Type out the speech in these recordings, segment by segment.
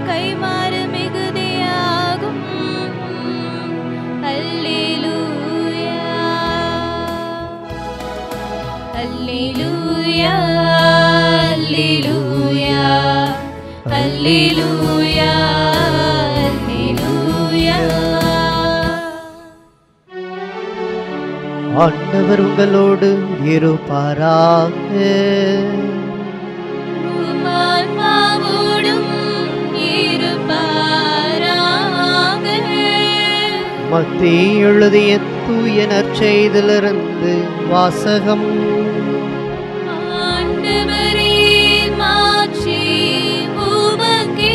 கைமாறு மிகுதியாகும் அல்லேலூயா அல்லேலூயா அல்லேலூயா அல்லேலூயா அல்லேலூயா ஆண்டவர் உங்களோடு இருப்பாராக உமான்மாவோடும் இருப்பாராக. மத்திய எழுதிய தூய நற்செய்திலிருந்து வாசகம் ஆண்டவரே, மாட்சி உமக்கே.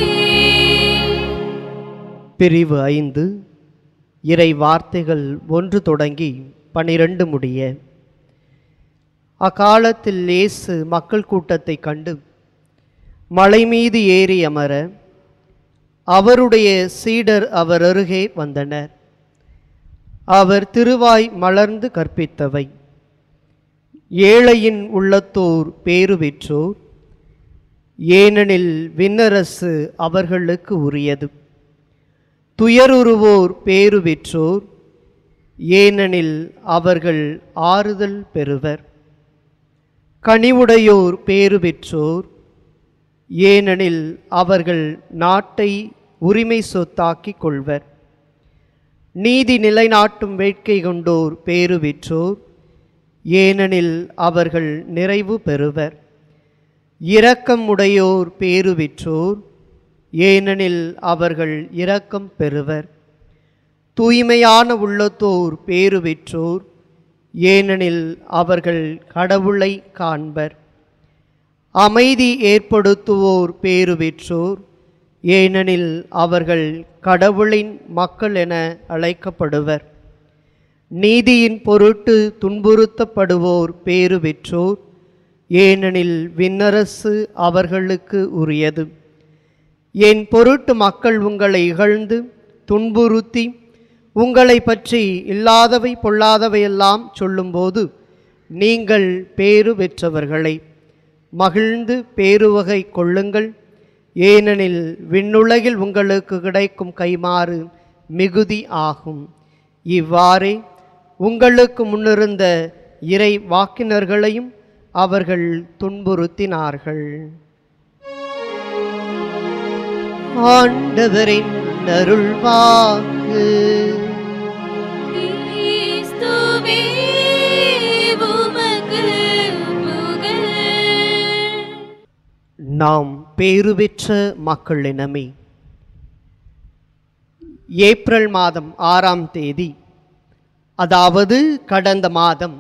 பிரிவு ஐந்து இறை வார்த்தைகள் ஒன்று தொடங்கி பனிரெண்டு முடிய அக்காலத்தில் இயேசு மக்கள் கூட்டத்தை கண்டு மலை மீது ஏறி அமர அவருடைய சீடர் அவர் அருகே வந்தனர் அவர் திருவாய் மலர்ந்து கற்பித்தவை ஏழையின் உள்ளத்தோர் பேறு பெற்றோர் ஏனெனில் விண்ணரசு அவர்களுக்கு உரியது துயருருவோர் பேறு பெற்றோர் ஏனெனில் அவர்கள் ஆறுதல் பெறுவர் கனிவுடையோர் பேறு பெற்றோர் ஏனெனில் அவர்கள் நாட்டை உரிமை சொத்தாக்கிக் கொள்வர் நீதி நிலைநாட்டும் வேட்கை கொண்டோர் பேறு பெற்றோர் ஏனெனில் அவர்கள் நிறைவு பெறுவர் இரக்கம் உடையோர் பேறு பெற்றோர் ஏனெனில் அவர்கள் இரக்கம் பெறுவர் தூய்மையான உள்ளத்தோர் பேறு பெற்றோர் ஏனெனில் அவர்கள் கடவுளை காண்பர் அமைதி ஏற்படுத்துவோர் பேறு பெற்றோர் ஏனெனில் அவர்கள் கடவுளின் மக்கள் என அழைக்கப்படுவர் நீதியின் பொருட்டு துன்புறுத்தப்படுவோர் பேறு பெற்றோர் ஏனெனில் விண்ணரசு அவர்களுக்கு உரியது என் பொருட்டு மக்கள் உங்களை இகழ்ந்து துன்புறுத்தி உங்களை பற்றி இல்லாதவை பொல்லாதவையெல்லாம் சொல்லும்போது நீங்கள் பேறு பெற்றவர்களை மகிழ்ந்து பேருவகை கொள்ளுங்கள் ஏனெனில் விண்ணுலகில் உங்களுக்கு கிடைக்கும் கைமாறு மிகுதி ஆகும் இவ்வாறே உங்களுக்கு முன்னிருந்த இறை வாக்கினர்களையும் அவர்கள் துன்புறுத்தினார்கள் ஆண்டவரின் அருள்வாக்கு கிறிஸ்துவே, உமக்கு புகழ். நாம் பேறு பெற்ற மக்கள் இனமே ஏப்ரல் மாதம் ஆறாம் தேதி அதாவது கடந்த மாதம்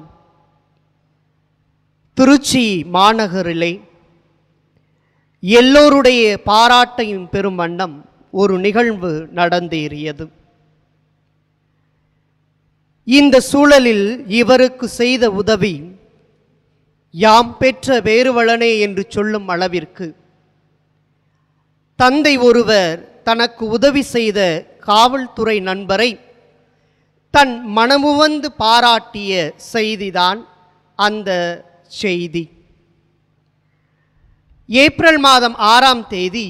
திருச்சி மாநகரிலே எல்லோருடைய பாராட்டையும் பெறும் வண்ணம் ஒரு நிகழ்வு நடந்தேறியது இந்த சூழலில் இவருக்கு செய்த உதவி யாம் பெற்ற வேறுவளனே என்று சொல்லும் அளவிற்கு தந்தை ஒருவர் தனக்கு உதவி செய்த காவல்துறை நண்பரை தன் மனமுவந்து பாராட்டிய செய்திதான் அந்த செய்தி ஏப்ரல் மாதம் ஆறாம் தேதி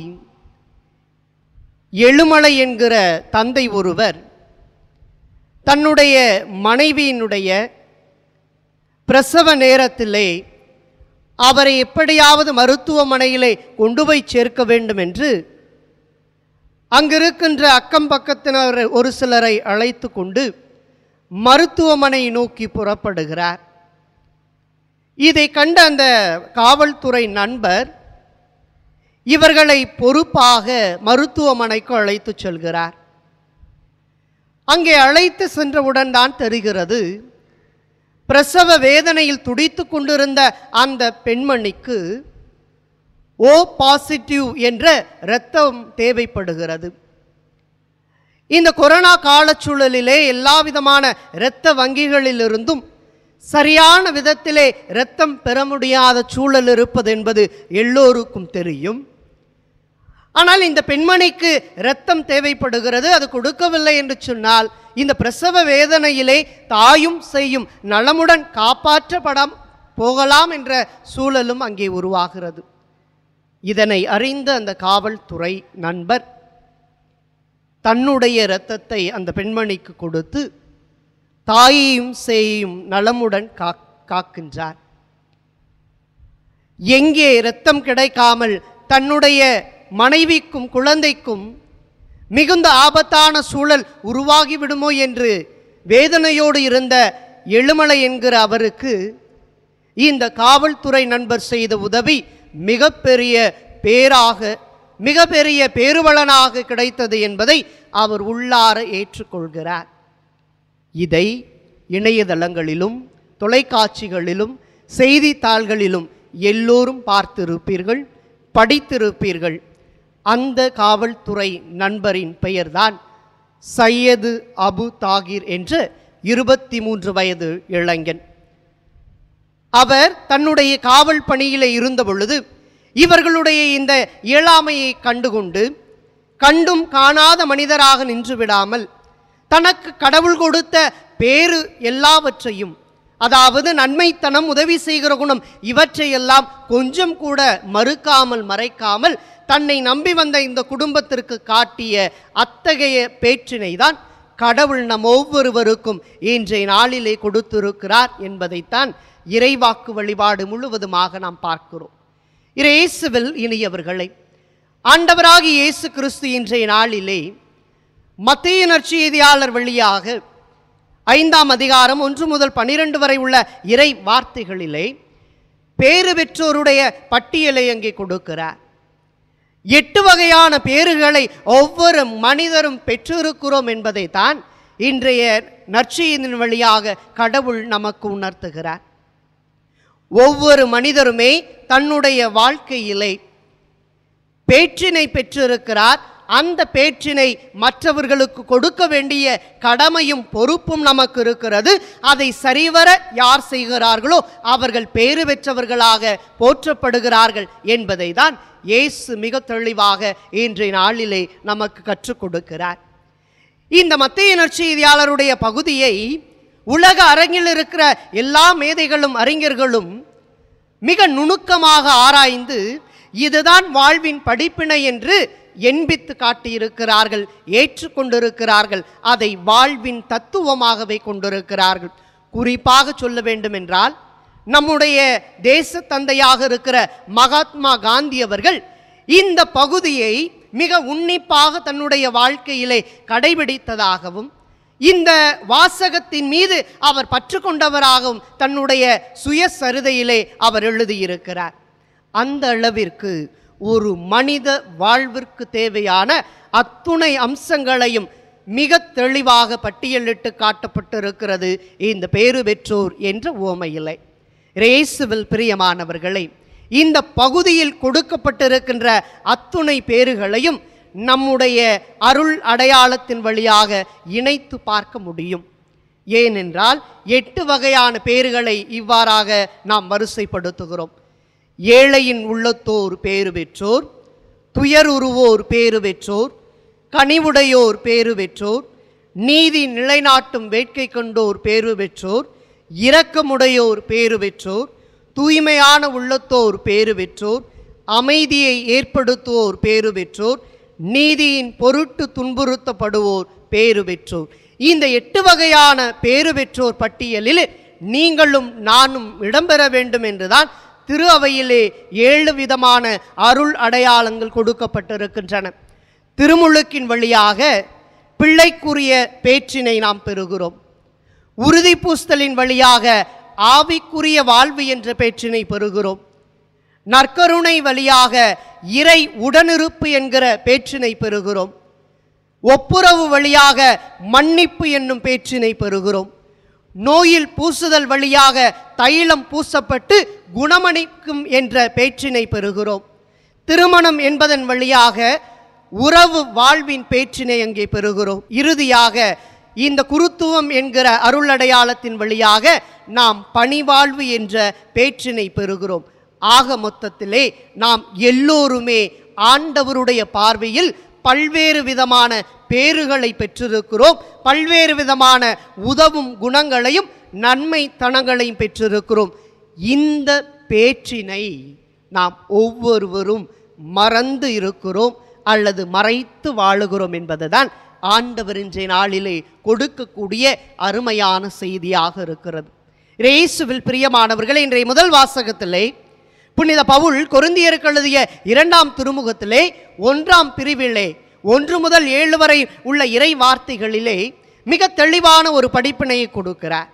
எழுமலை என்கிற தந்தை ஒருவர் தன்னுடைய மனைவியினுடைய பிரசவ நேரத்திலே அவரை எப்படியாவது மருத்துவமனையிலே கொண்டு போய் சேர்க்க வேண்டும் என்று அங்கிருக்கின்ற அக்கம் பக்கத்தினர் ஒரு சிலரை அழைத்து கொண்டு மருத்துவமனை நோக்கி புறப்படுகிறார் இதை கண்ட அந்த காவல்துறை நண்பர் இவர்களை பொறுப்பாக மருத்துவமனைக்கு அழைத்து செல்கிறார் அங்கே அழைத்து சென்றவுடன் தான் தெரிகிறது பிரசவ வேதனையில் துடித்து கொண்டிருந்த அந்த பெண்மணிக்கு ஓ பாசிட்டிவ் என்ற இரத்தம் தேவைப்படுகிறது இந்த கொரோனா காலச்சூழலிலே எல்லா விதமான இரத்த வங்கிகளிலிருந்தும் சரியான விதத்திலே இரத்தம் பெற முடியாத சூழல் இருப்பது என்பது எல்லோருக்கும் தெரியும் ஆனால் இந்த பெண்மணிக்கு இரத்தம் தேவைப்படுகிறது அது கொடுக்கவில்லை என்று சொன்னால் இந்த பிரசவ வேதனையிலே தாயும் செய்யும் நலமுடன் காப்பாற்றப்படாம் போகலாம் என்ற சூழலும் அங்கே உருவாகிறது இதனை அறிந்த அந்த காவல்துறை நண்பர் தன்னுடைய இரத்தத்தை அந்த பெண்மணிக்கு கொடுத்து தாயையும் சேயையும் நலமுடன் காக் காக்கின்றார் எங்கே இரத்தம் கிடைக்காமல் தன்னுடைய மனைவிக்கும் குழந்தைக்கும் மிகுந்த ஆபத்தான சூழல் உருவாகிவிடுமோ என்று வேதனையோடு இருந்த எழுமலை என்கிற அவருக்கு இந்த காவல்துறை நண்பர் செய்த உதவி மிகப்பெரிய பேராக மிகப்பெரிய பேருவலனாக கிடைத்தது என்பதை அவர் உள்ளார ஏற்றுக்கொள்கிறார் இதை இணையதளங்களிலும் தொலைக்காட்சிகளிலும் செய்தித்தாள்களிலும் எல்லோரும் பார்த்திருப்பீர்கள் படித்திருப்பீர்கள் அந்த காவல்துறை நண்பரின் பெயர்தான் சையது அபு தாகிர் என்ற இருபத்தி மூன்று வயது இளைஞன் அவர் தன்னுடைய காவல் பணியிலே இருந்த பொழுது இவர்களுடைய இந்த இயலாமையை கண்டுகொண்டு கண்டும் காணாத மனிதராக நின்று விடாமல் தனக்கு கடவுள் கொடுத்த பேறு எல்லாவற்றையும் அதாவது நன்மைத்தனம் உதவி செய்கிற குணம் இவற்றையெல்லாம் கொஞ்சம் கூட மறுக்காமல் மறைக்காமல் தன்னை நம்பி வந்த இந்த குடும்பத்திற்கு காட்டிய அத்தகைய பேச்சினை தான் கடவுள் நம் ஒவ்வொருவருக்கும் இன்றைய நாளிலே கொடுத்திருக்கிறார் என்பதைத்தான் இறைவாக்கு வழிபாடு முழுவதுமாக நாம் பார்க்கிறோம் இயேசுவில் இனியவர்களை ஆண்டவராகி இயேசு கிறிஸ்து இன்றைய நாளிலே மத்திய நற்செய்தியாளர் வழியாக ஐந்தாம் அதிகாரம் ஒன்று முதல் பனிரெண்டு வரை உள்ள இறை வார்த்தைகளிலே பேறு பெற்றோருடைய பட்டியலை அங்கே கொடுக்கிறார் எட்டு வகையான பேறுகளை ஒவ்வொரு மனிதரும் பெற்றிருக்கிறோம் என்பதை தான் இன்றைய நற்செய்தியின் வழியாக கடவுள் நமக்கு உணர்த்துகிறார் ஒவ்வொரு மனிதருமே தன்னுடைய வாழ்க்கையிலே பேற்றினை பெற்றிருக்கிறார் அந்த பேற்றினை மற்றவர்களுக்கு கொடுக்க வேண்டிய கடமையும் பொறுப்பும் நமக்கு இருக்கிறது அதை சரிவர யார் செய்கிறார்களோ அவர்கள் பேறு பெற்றவர்களாக போற்றப்படுகிறார்கள் என்பதை தான் இயேசு மிக தெளிவாக இன்றைய நாளிலே நமக்கு கற்றுக் கொடுக்கிறார் இந்த மத்திய நற்செய்தியாளருடைய பகுதியை உலக அரங்கில் இருக்கிற எல்லா மேதைகளும் அறிஞர்களும் மிக நுணுக்கமாக ஆராய்ந்து இதுதான் வாழ்வின் படிப்பினை என்று எண்பித்து காட்டியிருக்கிறார்கள் ஏற்றுக்கொண்டிருக்கிறார்கள் அதை வாழ்வின் தத்துவமாகவே கொண்டிருக்கிறார்கள் குறிப்பாக சொல்ல வேண்டும் என்றால் நம்முடைய தேச தந்தையாக இருக்கிற மகாத்மா காந்தி அவர்கள் இந்த பகுதியை மிக உன்னிப்பாக தன்னுடைய வாழ்க்கையிலே கடைபிடித்ததாகவும் இந்த வாசகத்தின் மீது அவர் பற்று கொண்டவராகவும் தன்னுடைய சுயசரிதையிலே அவர் எழுதியிருக்கிறார் அந்த அளவிற்கு ஒரு மனித வாழ்விற்கு தேவையான அத்துணை அம்சங்களையும் மிக தெளிவாக பட்டியலிட்டு காட்டப்பட்டிருக்கிறது இந்த பேறு பெற்றோர் என்ற ஓமையிலை ரேசுவில் பிரியமானவர்களை இந்த பகுதியில் கொடுக்கப்பட்டிருக்கின்ற அத்துணை பேறுகளையும் நம்முடைய அருள் அடையாளத்தின் வழியாக இணைத்து பார்க்க முடியும் ஏனென்றால் எட்டு வகையான பேறுகளை இவ்வாறாக நாம் வரிசைப்படுத்துகிறோம் ஏழையின் உள்ளத்தோர் பேறு பெற்றோர் துயருருவோர் பேறு பெற்றோர் கனிவுடையோர் பேறு பெற்றோர் நீதி நிலைநாட்டும் வேட்கை கொண்டோர் பேறு பெற்றோர் இரக்கமுடையோர் பேறு பெற்றோர் தூய்மையான உள்ளத்தோர் பேறு பெற்றோர் அமைதியை ஏற்படுத்துவோர் பேறு பெற்றோர் நீதியின் பொருட்டு துன்புறுத்தப்படுவோர் பேறு பெற்றோர் இந்த எட்டு வகையான பேறு பெற்றோர் பட்டியலில் நீங்களும் நானும் இடம்பெற வேண்டும் என்றுதான் திரு அவையிலே ஏழு விதமான அருள் அடையாளங்கள் கொடுக்கப்பட்டிருக்கின்றன திருமுழுக்கின் வழியாக பிள்ளைக்குரிய பேற்றினை நாம் பெறுகிறோம் உறுதி பூஸ்தலின் வழியாக ஆவிக்குரிய வாழ்வு என்ற பேற்றினை பெறுகிறோம் நற்கருணை வழியாக இறை உடனிருப்பு என்கிற பேற்றினை பெறுகிறோம் ஒப்புரவு வழியாக மன்னிப்பு என்னும் பேற்றினை பெறுகிறோம் நோயில் பூசுதல் வழியாக தைலம் பூசப்பட்டு குணமணிக்கும் என்ற பேற்றினை பெறுகிறோம் திருமணம் என்பதன் வழியாக உறவு வாழ்வின் பேற்றினை அங்கே பெறுகிறோம் இறுதியாக இந்த குருத்துவம் என்கிற அருளடையாளத்தின் வழியாக நாம் பணிவாழ்வு என்ற பேற்றினை பெறுகிறோம் ஆக மொத்தத்திலே நாம் எல்லோருமே ஆண்டவருடைய பார்வையில் பல்வேறு விதமான பேறுகளை பெற்றிருக்கிறோம் பல்வேறு விதமான உதவும் குணங்களையும் நன்மை தனங்களையும் பெற்றிருக்கிறோம் இந்த பேற்றினை நாம் ஒவ்வொருவரும் மறந்து இருக்கிறோம் அல்லது மறைத்து வாழுகிறோம் என்பதுதான் ஆண்டவர் இன்றைய நாளிலே கொடுக்கக்கூடிய அருமையான செய்தியாக இருக்கிறது இயேசுவில் பிரியமானவர்கள் இன்றைய முதல் வாசகத்திலே புனித பவுல் கொருந்தியருக்கு எழுதிய இரண்டாம் திருமுகத்திலே ஒன்றாம் பிரிவிலே ஒன்று முதல் ஏழு வரை உள்ள இறை வார்த்தைகளிலே மிக தெளிவான ஒரு படிப்பினையை கொடுக்கிறார்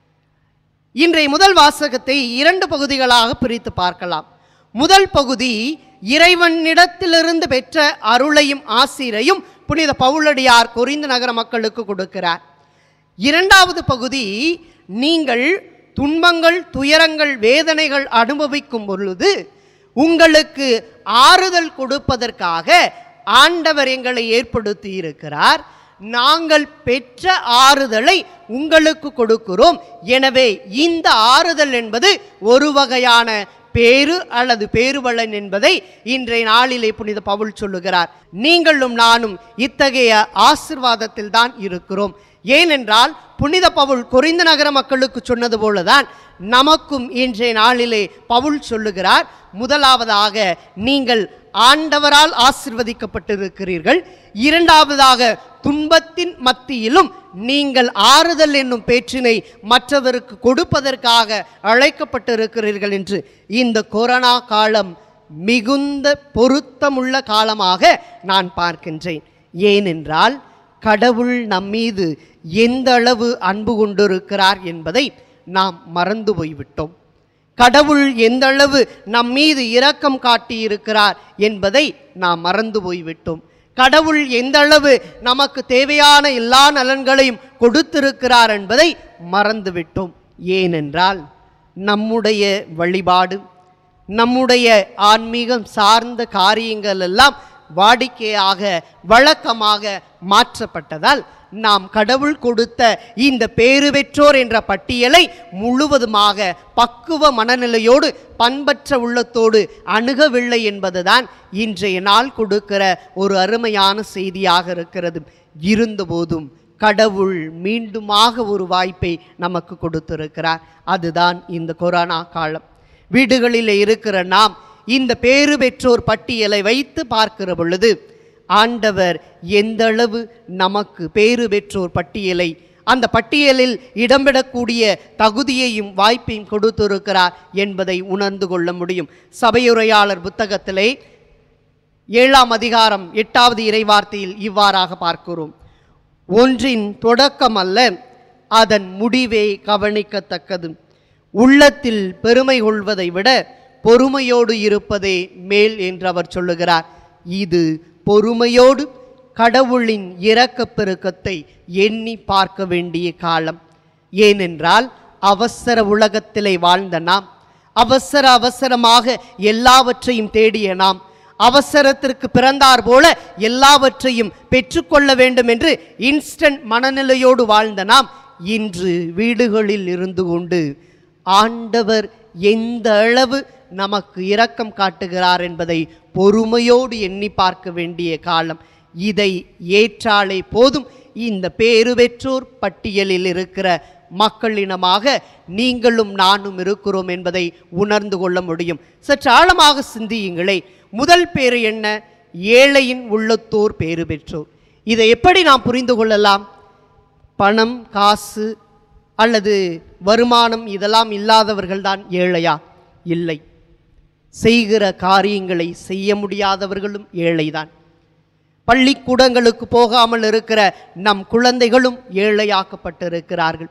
இன்றைய முதல் வாசகத்தை இரண்டு பகுதிகளாக பிரித்து பார்க்கலாம் முதல் பகுதி இறைவனிடத்திலிருந்து பெற்ற அருளையும் ஆசிரையும் புனித பவுலடியார் கொரிந்து நகர மக்களுக்கு கொடுக்கிறார் இரண்டாவது பகுதி நீங்கள் துன்பங்கள் துயரங்கள் வேதனைகள் அனுபவிக்கும் பொழுது உங்களுக்கு ஆறுதல் கொடுப்பதற்காக ஆண்டவர் எங்களை ஏற்படுத்தி இருக்கிறார் நாங்கள் பெற்ற ஆறுதலை உங்களுக்கு கொடுக்கிறோம் எனவே இந்த ஆறுதல் என்பது ஒரு வகையான பேரு அல்லது பேருவளன் என்பதை இன்றைய நாளிலே புனித பவுல் சொல்லுகிறார் நீங்களும் நானும் இத்தகைய ஆசிர்வாதத்தில் தான் இருக்கிறோம் ஏனென்றால் புனித பவுல் கொரிந்த நகர மக்களுக்கு சொன்னது போலதான் நமக்கும் இன்றைய நாளிலே பவுல் சொல்லுகிறார் முதலாவதாக நீங்கள் ஆண்டவரால் ஆசிர்வதிக்கப்பட்டிருக்கிறீர்கள் இரண்டாவதாக துன்பத்தின் மத்தியிலும் நீங்கள் ஆறுதல் என்னும் பேச்சினை மற்றவருக்கு கொடுப்பதற்காக அழைக்கப்பட்டிருக்கிறீர்கள் என்று இந்த கொரோனா காலம் மிகுந்த பொருத்தமுள்ள காலமாக நான் பார்க்கின்றேன் ஏனென்றால் கடவுள் நம்மீது எந்த அளவு அன்பு கொண்டிருக்கிறார் என்பதை நாம் மறந்து போய்விட்டோம் கடவுள் எந்த அளவு நம் மீது இரக்கம் காட்டியிருக்கிறார் என்பதை நாம் மறந்து போய்விட்டோம் கடவுள் எந்த அளவு நமக்கு தேவையான எல்லா நலன்களையும் கொடுத்திருக்கிறார் என்பதை மறந்துவிட்டோம் ஏனென்றால் நம்முடைய வழிபாடு நம்முடைய ஆன்மீகம் சார்ந்த காரியங்கள் எல்லாம் வாடிக்கையாக வழக்கமாக மாற்றப்பட்டதால் நாம் கடவுள் கொடுத்த இந்த பேறு பெற்றோர் என்ற பட்டியலை முழுவதுமாக பக்குவ மனநிலையோடு பண்பற்ற உள்ளத்தோடு அணுகவில்லை என்பதுதான் இன்றைய நாள் கொடுக்கிற ஒரு அருமையான செய்தியாக இருக்கிறது இருந்தபோதும் கடவுள் மீண்டுமாக ஒரு வாய்ப்பை நமக்கு கொடுத்திருக்கிறார் அதுதான் இந்த கொரோனா காலம் வீடுகளில் இருக்கிற நாம் இந்த பேறு பெற்றோர் பட்டியலை வைத்து பார்க்கிற பொழுது ஆண்டவர் எந்த அளவு நமக்கு பேறு பெற்றோர் பட்டியலை அந்த பட்டியலில் இடம்பெறக்கூடிய தகுதியையும் வாய்ப்பையும் கொடுத்திருக்கிறார் என்பதை உணர்ந்து கொள்ள முடியும் சபையுரையாளர் புத்தகத்திலே ஏழாம் அதிகாரம் எட்டாவது இறைவார்த்தையில் இவ்வாறாக பார்க்கிறோம் ஒன்றின் தொடக்கம் அல்ல அதன் முடிவே கவனிக்கத்தக்கது உள்ளத்தில் பெருமை கொள்வதை விட பொறுமையோடு இருப்பதே மேல் என்று அவர் சொல்லுகிறார் இது பொறுமையோடு கடவுளின் இரக்கப் பெருக்கத்தை எண்ணி பார்க்க வேண்டிய காலம் ஏனென்றால் அவசர உலகத்திலே வாழ்ந்த நாம் அவசர அவசரமாக எல்லாவற்றையும் தேடிய நாம் அவசரத்திற்கு பிறந்தார் போல எல்லாவற்றையும் பெற்றுக்கொள்ள வேண்டும் என்று இன்ஸ்டன்ட் மனநிலையோடு வாழ்ந்த நாம் இன்று வீடுகளில் இருந்து கொண்டு ஆண்டவர் எந்த அளவு நமக்கு இரக்கம் காட்டுகிறார் என்பதை பொறுமையோடு எண்ணி பார்க்க வேண்டிய காலம் இதை ஏற்றாலே போதும் இந்த பேறு பெற்றோர் பட்டியலில் இருக்கிற மக்களினமாக நீங்களும் நானும் இருக்கிறோம் என்பதை உணர்ந்து கொள்ள முடியும் சற்று ஆழமாக சிந்தியுங்களே முதல் பேரு என்ன ஏழையின் உள்ளத்தோர் பேறு பெற்றோர் இதை எப்படி நாம் புரிந்து கொள்ளலாம் பணம் காசு அல்லது வருமானம் இதெல்லாம் இல்லாதவர்கள்தான் ஏழையா இல்லை செய்கிற காரியங்களை செய்ய முடியாதவர்களும் ஏழைதான் பள்ளிக்கூடங்களுக்கு போகாமல் இருக்கிற நம் குழந்தைகளும் ஏழையாக்கப்பட்டிருக்கிறார்கள்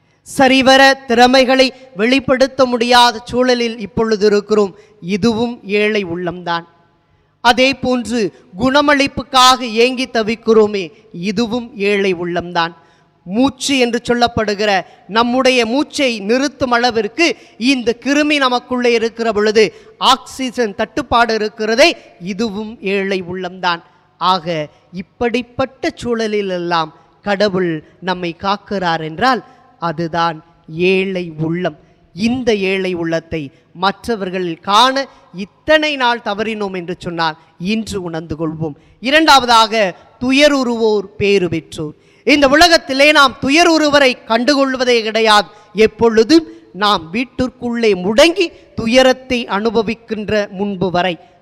சரிவர திறமைகளை வெளிப்படுத்த முடியாத சூழலில் இப்பொழுது இருக்கிறோம் இதுவும் ஏழை உள்ளம்தான் அதே போன்று குணமளிப்புக்காக ஏங்கி தவிக்கிறோமே இதுவும் ஏழை உள்ளம்தான் மூச்சு என்று சொல்லப்படுகிற நம்முடைய மூச்சை நிறுத்தும் அளவிற்கு இந்த கிருமி நமக்குள்ளே இருக்கிற பொழுது ஆக்சிஜன் தட்டுப்பாடு இருக்கிறதே இதுவும் ஏழை உள்ளம்தான் ஆக இப்படிப்பட்ட சூழலிலெல்லாம் கடவுள் நம்மை காக்கிறார் என்றால் அதுதான் ஏழை உள்ளம் இந்த ஏழை உள்ளத்தை மற்றவர்களில் காண இத்தனை நாள் தவறினோம் என்று சொன்னால் இன்று உணர்ந்து கொள்வோம் இரண்டாவதாக துயருருவோர் பேறு பெற்றோர் இந்த உலகத்திலே நாம் துயருருவரை கண்டுகொள்வதே கிடையாது எப்பொழுதும் நாம் வீட்டிற்குள்ளே முடங்கி துயரத்தை அனுபவிக்கின்ற முன்பு வரை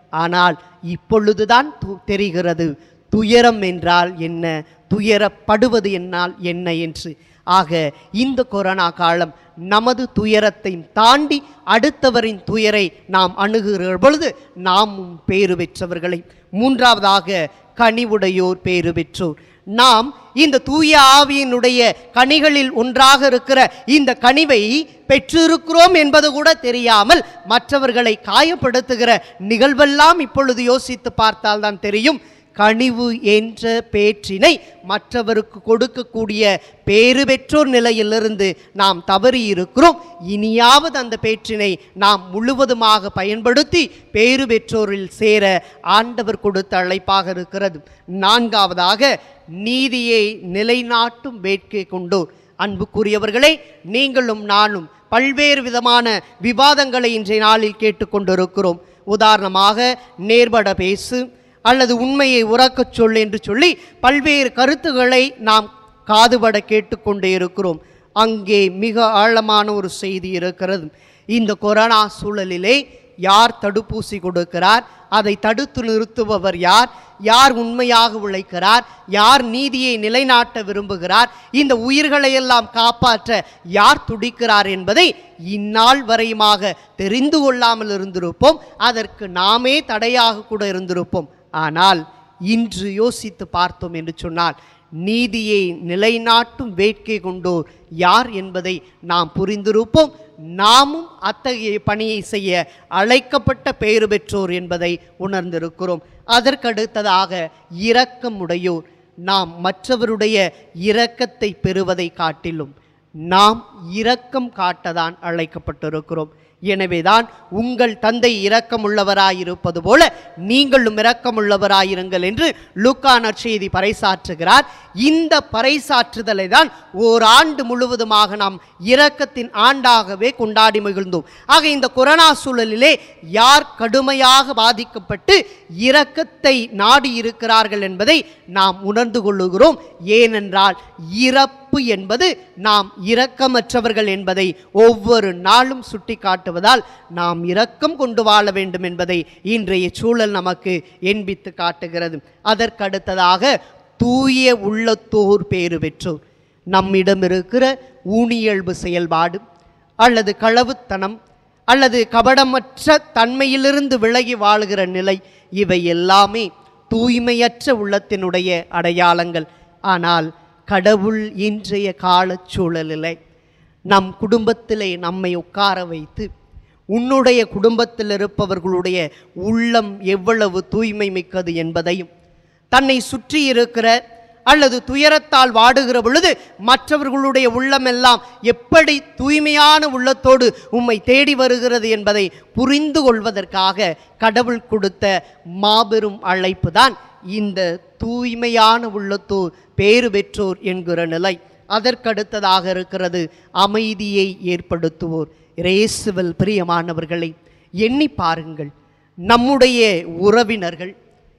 ஆனால் இப்பொழுதுதான் து- தெரிகிறது துயரம் என்றால் என்ன துயரப்படுவது என்னால் என்ன என்று ஆக இந்த கொரோனா காலம் நமது துயரத்தை தாண்டி அடுத்தவரின் துயரை நாம் அணுகுகிற பொழுது நாமும் பேறு பெற்றவர்களை மூன்றாவதாக கனிவுடையோர் பேறு பெற்றோர் நாம் இந்த தூய ஆவியினுடைய கனிகளில் ஒன்றாக இருக்கிற இந்த கனிவை பெற்றிருக்கிறோம் என்பது கூட தெரியாமல் மற்றவர்களை காயப்படுத்துகிற நிகழ்வெல்லாம் இப்பொழுது யோசித்து பார்த்தால்தான் தெரியும் கனிவு என்ற பேற்றினை மற்றவருக்கு கொடுக்கக்கூடிய பேறு பெற்றோர் நிலையிலிருந்து நாம் தவறி இருக்கிறோம் இனியாவது அந்த பேற்றினை நாம் முழுவதுமாக பயன்படுத்தி பேறு பெற்றோரில் சேர ஆண்டவர் கொடுத்த அழைப்பாக இருக்கிறது நான்காவதாக நீதியை நிலைநாட்டும் வேட்கை கொண்டோர் அன்புக்குரியவர்களே நீங்களும் நானும் பல்வேறு விதமான விவாதங்களை இன்றைய நாளில் கேட்டுக்கொண்டிருக்கிறோம் உதாரணமாக நேர்பட பேசு அல்லது உண்மையை உறக்கச் சொல் என்று சொல்லி பல்வேறு கருத்துக்களை நாம் காதுபட கேட்டுக்கொண்டே இருக்கிறோம் அங்கே மிக ஆழமான ஒரு செய்தி இருக்கிறது இந்த கொரோனா சூழலிலே யார் தடுப்பூசி கொடுக்கிறார் அதை தடுத்து நிறுத்துபவர் யார் யார் உண்மையாக உழைக்கிறார் யார் நீதியை நிலைநாட்ட விரும்புகிறார் இந்த உயிர்களை எல்லாம் காப்பாற்ற யார் துடிக்கிறார் என்பதை இந்நாள் வரையுமாக தெரிந்து கொள்ளாமல் இருந்திருப்போம் அதற்கு நாமே தடையாக கூட இருந்திருப்போம் ஆனால் இன்று யோசித்து பார்த்தோம் என்று சொன்னால் நீதியை நிலைநாட்டும் வேட்கை கொண்டோர் யார் என்பதை நாம் புரிந்திருப்போம் நாமும் அத்தகைய பணியை செய்ய அழைக்கப்பட்ட பெயர் பெற்றோர் என்பதை உணர்ந்திருக்கிறோம் அதற்கடுத்ததாக இரக்கமுடையோர் நாம் மற்றவருடைய இரக்கத்தை பெறுவதை காட்டிலும் நாம் இரக்கம் காட்டதான் அழைக்கப்பட்டிருக்கிறோம் எனவேதான் உங்கள் தந்தை இரக்கமுள்ளவராயிருப்பது போல நீங்களும் இரக்கமுள்ளவராயிருங்கள் என்று லூக்கா நற்செய்தி பறைசாற்றுகிறார் இந்த பறைசாற்றுதலை தான் ஓராண்டு முழுவதுமாக நாம் இரக்கத்தின் ஆண்டாகவே கொண்டாடி மகிழ்ந்தோம் ஆக இந்த கொரோனா சூழலிலே யார் கடுமையாக பாதிக்கப்பட்டு இரக்கத்தை நாடி இருக்கிறார்கள் என்பதை நாம் உணர்ந்து கொள்ளுகிறோம் ஏனென்றால் இறப்பு என்பது நாம் இரக்கமற்றவர்கள் என்பதை ஒவ்வொரு நாளும் சுட்டி காட்டுவதால் நாம் இரக்கம் கொண்டு வாழ வேண்டும் என்பதை இன்றைய சூழல் நமக்கு எண்பித்து காட்டுகிறது அதற்கடுத்ததாக தூய உள்ளத்தோர் பேறு பெற்றோர் நம்மிடம் இருக்கிற ஊனியல்பு செயல்பாடு அல்லது களவுத்தனம் அல்லது கபடமற்ற தன்மையிலிருந்து விலகி வாழுகிற நிலை இவை எல்லாமே தூய்மையற்ற உள்ளத்தினுடைய அடையாளங்கள் ஆனால் கடவுள் இன்றைய காலச் சூழலிலே நம் குடும்பத்திலே நம்மை உட்கார வைத்து உன்னுடைய குடும்பத்தில் இருப்பவர்களுடைய உள்ளம் எவ்வளவு தூய்மை மிக்கது என்பதையும் தன்னை சுற்றி இருக்கிற அல்லது துயரத்தால் வாடுகிற பொழுது மற்றவர்களுடைய உள்ளமெல்லாம் எப்படி தூய்மையான உள்ளத்தோடு உம்மை தேடி வருகிறது என்பதை புரிந்து கொள்வதற்காக கடவுள் கொடுத்த மாபெரும் அழைப்பு தான் இந்த தூய்மையான உள்ளத்தோர் பேறு பெற்றோர் என்கிற நிலை அதற்கடுத்ததாக இருக்கிறது அமைதியை ஏற்படுத்துவோர் இயேசுவில் பிரியமானவர்களை எண்ணி பாருங்கள் நம்முடைய உறவினர்கள்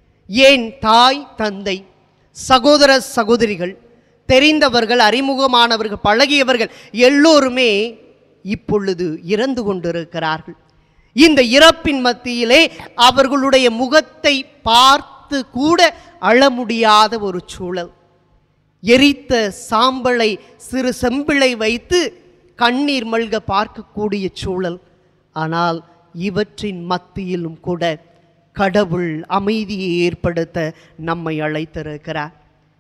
ஏன் தாய் தந்தை சகோதர சகோதரிகள் தெரிந்தவர்கள் அறிமுகமானவர்கள் பழகியவர்கள் எல்லோருமே இப்பொழுது இறந்து கொண்டிருக்கிறார்கள் இந்த இறப்பின் மத்தியிலே அவர்களுடைய முகத்தை பார்த்து கூட அழ முடியாத ஒரு சூழல் எரித்த சாம்பலை சிறு செம்பிளை வைத்து கண்ணீர் மல்க பார்க்கக்கூடிய சூழல் ஆனால் இவற்றின் மத்தியிலும் கூட கடவுள் அமைதியை ஏற்படுத்த நம்மை அழைத்திருக்கிறார்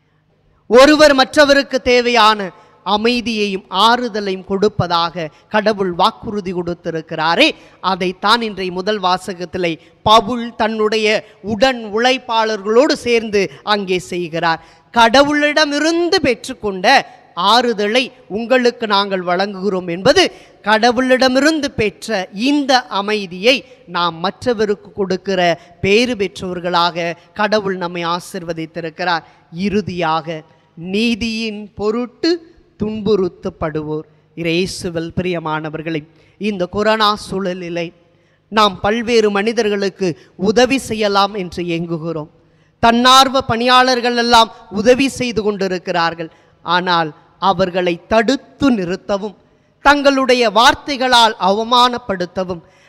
ஒருவர் மற்றவருக்கு தேவையான அமைதியையும் ஆறுதலையும் கொடுப்பதாக கடவுள் வாக்குறுதி கொடுத்திருக்கிறாரே அதைத்தான் இன்றைய முதல் வாசகத்திலே பவுல் தன்னுடைய உடன் உழைப்பாளர்களோடு சேர்ந்து அங்கே செய்கிறார் கடவுளிடமிருந்து பெற்றுக்கொண்ட ஆறுதலை உங்களுக்கு நாங்கள் வழங்குகிறோம் என்பது கடவுளிடமிருந்து பெற்ற இந்த அமைதியை நாம் மற்றவருக்கு கொடுக்கிற பேறு பெற்றவர்களாக கடவுள் நம்மை ஆசிர்வதித்திருக்கிறார் இறுதியாக நீதியின் பொருட்டு துன்புறுத்தப்படுவோர் இயேசுவில் பிரியமானவர்களை இந்த கொரோனா சூழலிலே நாம் பல்வேறு மனிதர்களுக்கு உதவி செய்யலாம் என்று ஏங்குகிறோம் தன்னார்வ பணியாளர்கள் எல்லாம் உதவி செய்து கொண்டிருக்கிறார்கள் ஆனால் அவர்களை தடுத்து நிறுத்தவும் தங்களுடைய வார்த்தைகளால் அவமானப்படுத்தவும்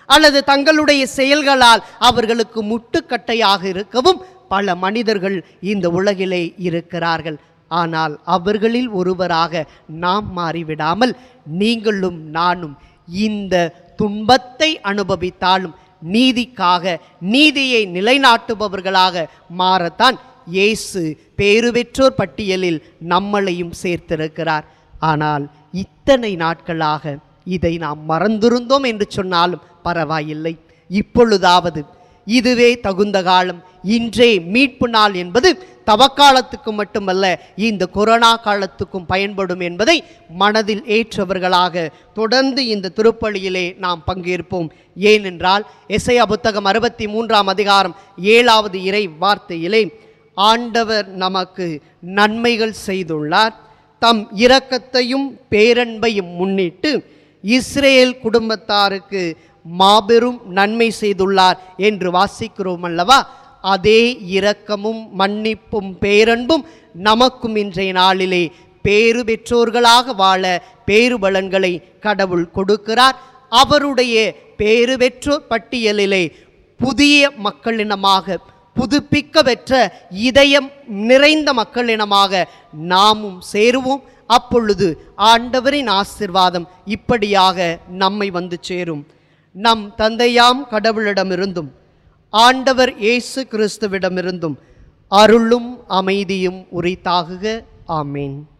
அல்லது தங்களுடைய செயல்களால் அவர்களுக்கு முட்டுக்கட்டையாக இருக்கவும் பல மனிதர்கள் இந்த உலகிலே இருக்கிறார்கள் ஆனால் அவர்களில் ஒருவராக நாம் மாறிவிடாமல் நீங்களும் நானும் இந்த துன்பத்தை அனுபவித்தாலும் நீதிக்காக நீதியை நிலைநாட்டுபவர்களாக மாறத்தான் இயேசு பேறு பெற்றோர் பட்டியலில் நம்மளையும் சேர்த்திருக்கிறார் ஆனால் இத்தனை நாட்களாக இதை நாம் மறந்திருந்தோம் என்று சொன்னாலும் பரவாயில்லை இப்பொழுதாவது இதுவே தகுந்த காலம் இன்றே மீட்பு நாள் என்பது தவக்காலத்துக்கு மட்டுமல்ல இந்த கொரோனா காலத்துக்கும் பயன்படும் என்பதை மனதில் ஏற்றவர்களாக தொடர்ந்து இந்த திருப்பலியிலே நாம் பங்கேற்போம் ஏனென்றால் எசையா புத்தகம் அறுபத்தி மூன்றாம் அதிகாரம் ஏழாவது இறை வார்த்தையிலே ஆண்டவர் நமக்கு நன்மைகள் செய்துள்ளார் தம் இரக்கத்தையும் பேரன்பையும் முன்னிட்டு இஸ்ரேல் குடும்பத்தாருக்கு மாபெரும் நன்மை செய்துள்ளார் என்று வாசிக்கிறோம் அல்லவா அதே இரக்கமும் மன்னிப்பும் பேரன்பும் நமக்கும் இன்றைய நாளிலே பேறு பெற்றோர்களாக வாழ பேறு பலன்களை கடவுள் கொடுக்கிறார் அவருடைய பேறு பெற்றோர் பட்டியலிலே புதிய மக்களினமாக புதுப்பிக்க பெற்ற இதயம் நிறைந்த மக்களினமாக நாமும் சேருவோம் அப்பொழுது ஆண்டவரின் ஆசிர்வாதம் இப்படியாக நம்மை வந்து சேரும் நம் தந்தையாம் கடவுளிடமிருந்தும் ஆண்டவர் இயேசு கிறிஸ்துவிடமிருந்தும் அருளும் அமைதியும் உரித்தாகுக ஆமீன்